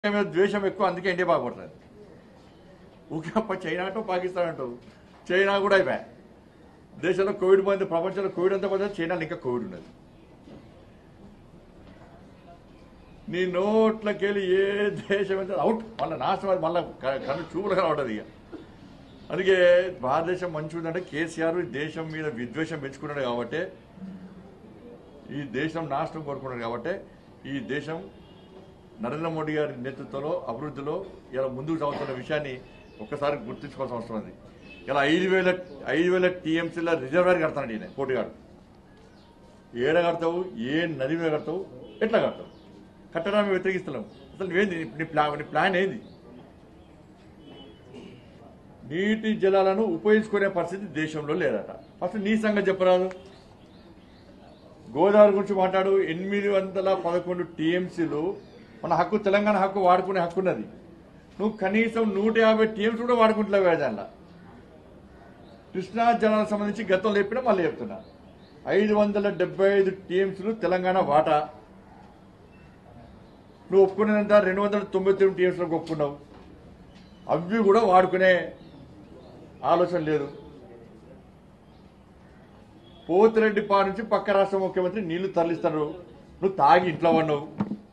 మీద ద్వేషం ఎక్కువ అందుకే ఇండియా బాగుపడుతుంది ఊకే అప్ప చైనా అంటావు పాకిస్తాన్ అంటావు చైనా కూడా అయిపోయా దేశంలో కోవిడ్ పోయింది ప్రపంచంలో కోవిడ్ అంతా పోతే చైనాలో ఇంకా కోవిడ్ ఉన్నది నీ నోట్లకెళ్ళి ఏ దేశం అయితే అవుట్ మళ్ళీ నాశనం అది మళ్ళీ కన్ను చూపులు కనబడదు ఇక అందుకే భారతదేశం మంచి ఉందంటే కేసీఆర్ ఈ దేశం మీద విద్వేషం పెంచుకున్నాడు కాబట్టి ఈ దేశం నాశనం కోరుకున్నాడు కాబట్టి ఈ దేశం నరేంద్ర మోడీ గారి నేతృత్వంలో అభివృద్ధిలో ఇలా ముందుకు సాగుతున్న విషయాన్ని ఒక్కసారి గుర్తుంచుకోవాల్సిన అవసరం ఉంది ఇలా ఐదు వేల ఐదు వేల టీఎంసీల రిజర్వేర్ కడతానండి ఈయన పోటీగాడు ఏడ కడతావు ఏ నది మీద కడతావు ఎట్లా కడతావు కట్టడానికి వ్యతిరేకిస్తున్నావు అసలు నువ్వేంది నీ- నీ ప్లాన్ నీ ప్లాన్ ఏంది నీటి జలాలను ఉపయోగించుకునే పరిస్థితి దేశంలో లేదట ఫస్ట్ నీ సంగతి చెప్పరాదు గోదావరి గురించి మాట్లాడు ఎనిమిది వందల పదకొండు టీఎంసీలు మన హక్కు తెలంగాణ హక్కు వాడుకునే హక్కు ఉన్నది నువ్వు కనీసం నూట యాభై టీఎంసీ కూడా వాడుకుంటలేవు దానిలో కృష్ణా జలాలకు సంబంధించి గతంలో చెప్పినా మళ్ళీ చెప్తున్నా ఐదు వందల డెబ్బై ఐదు టీఎంసీలు తెలంగాణ వాటా నువ్వు ఒప్పుకునేదంతా రెండు వందల తొంభై తొమ్మిది టీఎంసీలకు ఒప్పుకున్నావు అవి కూడా వాడుకునే ఆలోచన లేదు పోతిరెడ్డి పా నుంచి పక్క రాష్ట్ర ముఖ్యమంత్రి నీళ్లు తరలిస్తారు నువ్వు తాగి ఇంట్లో ఉన్నావు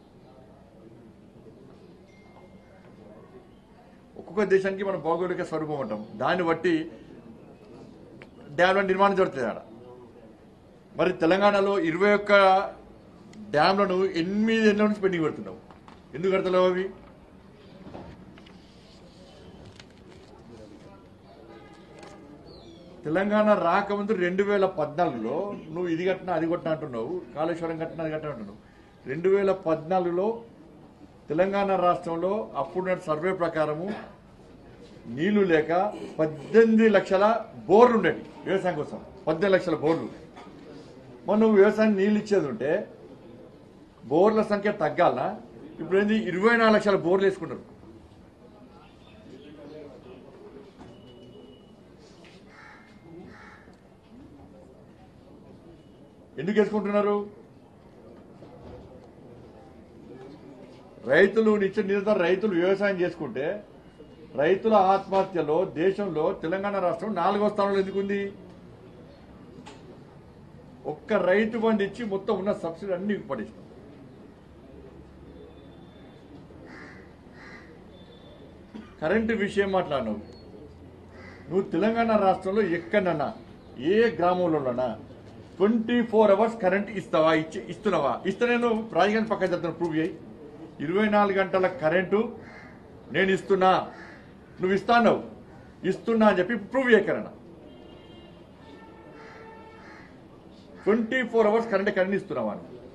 ఒక్కొక్క దేశానికి మనం భౌగోళిక స్వరూపం ఉంటాం దాన్ని బట్టి డ్యామ్ల నిర్మాణం జరుగుతుంది ఆడ మరి తెలంగాణలో ఇరవై ఒక్క డ్యామ్లను ఎనిమిది ఏళ్ళ నుంచి పెండింగ్ పెడుతున్నావు ఎందుకు కడతలేవు అవి తెలంగాణ రాకముందు రెండు వేల పద్నాలుగులో నువ్వు ఇది కట్టినా అది కొట్టినా అంటున్నావు కాళేశ్వరం కట్టినా అది కట్టినా అంటున్నావు రెండు వేల పద్నాలుగులో తెలంగాణ రాష్ట్రంలో అప్పుడున్న సర్వే ప్రకారము నీళ్లు లేక పద్దెనిమిది లక్షల బోర్లు ఉండేవి వ్యవసాయం కోసం పద్దెనిమిది లక్షల బోర్లు మరి నువ్వు వ్యవసాయం నీళ్ళు ఇచ్చేది ఉంటే బోర్ల సంఖ్య తగ్గాలనా ఇప్పుడు ఏంది ఇరవై నాలుగు లక్షల బోర్లు వేసుకున్నారు ఎందుకు వేసుకుంటున్నారు రైతులు నిత్య నిరంతరం రైతులు వ్యవసాయం చేసుకుంటే రైతుల ఆత్మహత్యలో దేశంలో తెలంగాణ రాష్ట్రం నాలుగో స్థానంలో ఎందుకుంది ఒక్క రైతు బంధు ఇచ్చి మొత్తం ఉన్న సబ్సిడీ అన్ని పడేసినాం కరెంటు విషయం మాట్లాడినావు నువ్వు తెలంగాణ రాష్ట్రంలో ఎక్కడన్నా ఏ గ్రామంలోనన్నా ట్వంటీ ఫోర్ అవర్స్ కరెంట్ ఇస్తావా ఇచ్చి ఇస్తున్నావా ఇస్తే నేను రాజధాని పక్కన చెప్తాను ప్రూవ్ చేయి ఇరవై నాలుగు గంటల కరెంటు నేను ఇస్తున్నా నువ్వు ఇస్తాను ఇస్తున్నా అని చెప్పి ప్రూవ్ చేయకరన్నా twenty four hours current current ఇస్తున్నావా నువ్వు?